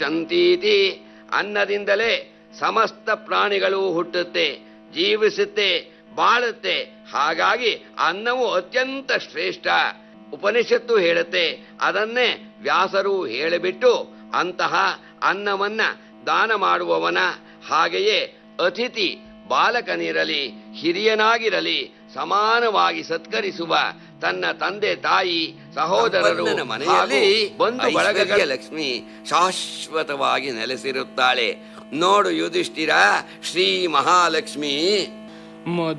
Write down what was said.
ಶಂತೀತಿ ಅನ್ನದಿಂದಲೇ ಸಮಸ್ತ ಪ್ರಾಣಿಗಳು ಹುಟ್ಟುತ್ತೆ ಜೀವಿಸುತ್ತೆ ಬಾಳುತ್ತೆ ಹಾಗಾಗಿ ಅನ್ನವು ಅತ್ಯಂತ ಶ್ರೇಷ್ಠ ಉಪನಿಷತ್ತು ಹೇಳುತ್ತೆ ಅದನ್ನೇ ವ್ಯಾಸರು ಹೇಳಿಬಿಟ್ಟು ಅಂತಹ ಅನ್ನವನ್ನ ದಾನ ಮಾಡುವವನ ಹಾಗೆಯೇ ಅತಿಥಿ ಬಾಲಕನಿರಲಿ ಹಿರಿಯನಾಗಿರಲಿ ಸಮಾನವಾಗಿ ಸತ್ಕರಿಸುವ ತನ್ನ ತಂದೆ ತಾಯಿ ಸಹೋದರರು ಸಂಪನ್ನನ ಮನೆಯಲ್ಲಿ ಹಾಗೂ ಬಂಧು ಬಳಗಗಳ ಐಶ್ವರ್ಯ ಲಕ್ಷ್ಮಿ ಶಾಶ್ವತವಾಗಿ ನೆಲೆಸಿರುತ್ತಾಳೆ ನೋಡು ಯುಧಿಷ್ಠಿರ ಶ್ರೀ ಮಹಾಲಕ್ಷ್ಮಿ ಮಧು